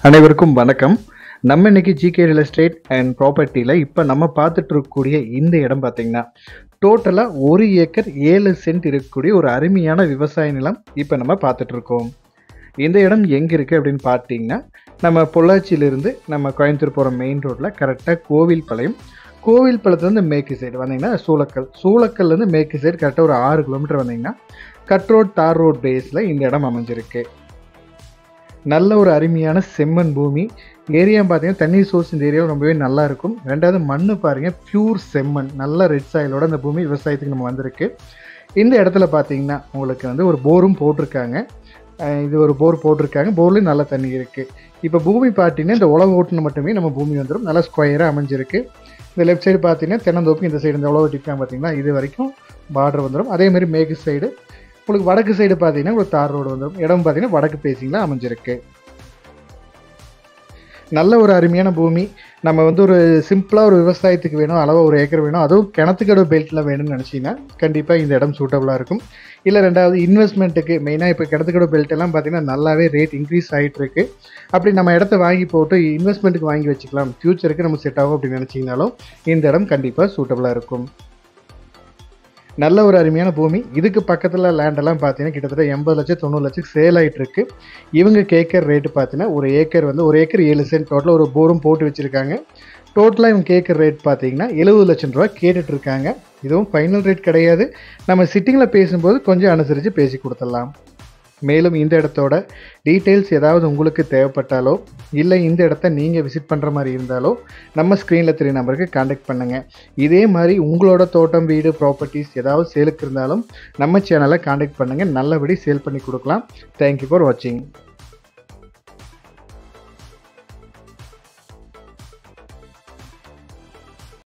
அனைவருக்கும் வணக்கம் நம்ம இன்னைக்கு ஜிகே ரியல் எஸ்டேட் அண்ட் ப்ராப்பர்ட்டியில் இப்போ நம்ம பார்த்துட்டு இருக்கக்கூடிய இந்த இடம் பார்த்தீங்கன்னா டோட்டலாக ஒரு ஏக்கர் ஏழு சென்ட் இருக்கக்கூடிய ஒரு அருமையான விவசாய நிலம் இப்போ நம்ம பார்த்துட்டு இருக்கோம் இந்த இடம் எங்கே இருக்குது அப்படின்னு பார்த்தீங்கன்னா நம்ம பொள்ளாச்சியிலிருந்து நம்ம கோயம்புத்தூர் போகிற மெயின் ரோட்டில் கரெக்டாக கோவில் பாளையம் கோவில் பாளையத்துலேருந்து மேற்கு சைடு வந்தீங்கன்னா சூளக்கல் சூளக்கல்லேருந்து மேற்கு சைடு கரெக்டாக ஒரு ஆறு கிலோமீட்டர் வந்தீங்கன்னா கட் ரோட் தார் ரோட் பேஸில் இந்த இடம் அமைஞ்சிருக்கு நல்ல ஒரு அருமையான செம்மண் பூமி ஏரியா பார்த்தீங்கன்னா தண்ணீர் சோர்ஸ் இந்த ஏரியாவில் ரொம்பவே நல்லா இருக்கும் ரெண்டாவது மண் பாருங்க பியூர் செம்மண் நல்ல ரெட் சாயிலோட இந்த பூமி விவசாயத்துக்கு நம்ம வந்திருக்கு இந்த இடத்துல பார்த்தீங்கன்னா உங்களுக்கு வந்து ஒரு போரும் போட்டிருக்காங்க அஹ் இது ஒரு போர் போட்டிருக்காங்க போர்லேயும் நல்ல தண்ணி இருக்குது இப்போ பூமி பார்த்தீங்கன்னா இந்த உழவு ஓட்டுன்னு மட்டுமே நம்ம பூமி வந்துடும் நல்லா ஸ்கொயராக அமைஞ்சிருக்கு இந்த லெஃப்ட் சைடு பார்த்தீங்கன்னா தென்னந்தோப்பு இந்த சைடு இந்த உழவு ஓட்டிருக்காங்க பார்த்தீங்கன்னா இது வரைக்கும் பார்டர் வந்துடும் அதே மாதிரி மேற்கு சைடு உங்களுக்கு வடக்கு சைடு பார்த்தீங்கன்னா ஒரு தார் ரோடு வந்துடும் இடம் பார்த்தீங்கன்னா வடக்கு பேசிங்கில் அமைஞ்சிருக்கு நல்ல ஒரு அருமையான பூமி நம்ம வந்து ஒரு சிம்பிளாக ஒரு விவசாயத்துக்கு வேணும் அளவாக ஒரு ஏக்கர் வேணும் அதுவும் கிணத்துக்கடவு பெல்ட்டில் வேணும்னு நினச்சிங்கன்னா கண்டிப்பாக இந்த இடம் சூட்டபுளாக இருக்கும் இல்லை ரெண்டாவது இன்வெஸ்ட்மெண்ட்டுக்கு மெயினாக இப்போ கிணத்துக்கடவு பெல்ட் எல்லாம் பார்த்தீங்கன்னா நல்லாவே ரேட் இன்க்ரீஸ் ஆகிட்டு இருக்கு அப்படி நம்ம இடத்த வாங்கி போட்டு இன்வெஸ்ட்மெண்ட்டுக்கு வாங்கி வச்சுக்கலாம் ஃப்யூச்சருக்கு நமக்கு செட் ஆகும் அப்படின்னு நினச்சிங்கனாலும் இந்த இடம் கண்டிப்பாக சூட்டபுளாக இருக்கும் நல்ல ஒரு அருமையான பூமி இதுக்கு பக்கத்தில் லேண்டெல்லாம் பார்த்தீங்கன்னா கிட்டத்தட்ட எண்பது லட்சம் தொண்ணூறு லட்சம் சேல் ஆகிட்டு இருக்கு இவங்க கேட்குற ரேட்டு பார்த்தீங்கன்னா ஒரு ஏக்கர் வந்து ஒரு ஏக்கர் ஏழு சென்ட் டோட்டலாக ஒரு போரும் போட்டு வச்சுருக்காங்க டோட்டலாக இவங்க கேட்குற ரேட் பார்த்தீங்கன்னா எழுபது லட்சம் ரூபா கேட்டுட்டு இருக்காங்க இதுவும் ஃபைனல் ரேட் கிடையாது நம்ம சிட்டிங்கில் பேசும்போது கொஞ்சம் அனுசரித்து பேசி கொடுத்துடலாம் மேலும் இந்த இடத்தோட டீட்டெயில்ஸ் ஏதாவது உங்களுக்கு தேவைப்பட்டாலோ இல்லை இந்த இடத்த நீங்கள் விசிட் பண்ணுற மாதிரி இருந்தாலோ நம்ம ஸ்க்ரீனில் தெரிய நம்பருக்கு காண்டாக்ட் பண்ணுங்கள் இதே மாதிரி உங்களோட தோட்டம் வீடு ப்ராப்பர்ட்டிஸ் ஏதாவது சேலுக்கு இருந்தாலும் நம்ம சேனலை காண்டாக்ட் பண்ணுங்கள் நல்லபடி சேல் பண்ணி கொடுக்கலாம் தேங்க்யூ ஃபார் வாட்சிங்